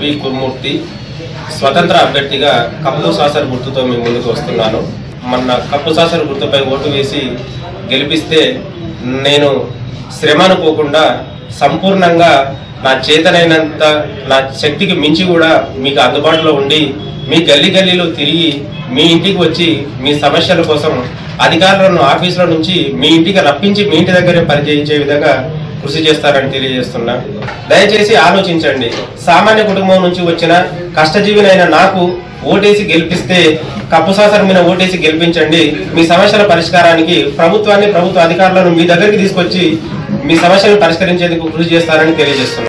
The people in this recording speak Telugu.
బి కుర్మూర్తి స్వతంత్ర అభ్యర్థిగా కప్పు సాసర్ గుర్తుతో మీ ముందుకు వస్తున్నాను మొన్న కప్పు సాసర్ గుర్తుపై ఓటు వేసి గెలిపిస్తే నేను శ్రమ అనుకోకుండా సంపూర్ణంగా నా చేతనైనంత నా శక్తికి మించి కూడా మీకు అందుబాటులో ఉండి మీ గల్లీ గల్లీలో తిరిగి మీ ఇంటికి వచ్చి మీ సమస్యల కోసం అధికారులను ఆఫీసుల నుంచి మీ ఇంటికి రప్పించి మీ ఇంటి దగ్గరే పనిచేయించే విధంగా కృషి చేస్తారని తెలియజేస్తున్నా దయచేసి ఆలోచించండి సామాన్య కుటుంబం నుంచి వచ్చిన కష్టజీవినైన నాకు ఓటేసి గెలిపిస్తే కప్పు శాసనం మీద ఓటేసి గెలిపించండి మీ సమస్యల పరిష్కారానికి ప్రభుత్వాన్ని ప్రభుత్వ అధికారులను మీ దగ్గరికి తీసుకొచ్చి మీ సమస్యలను పరిష్కరించేందుకు కృషి చేస్తారని తెలియజేస్తున్నా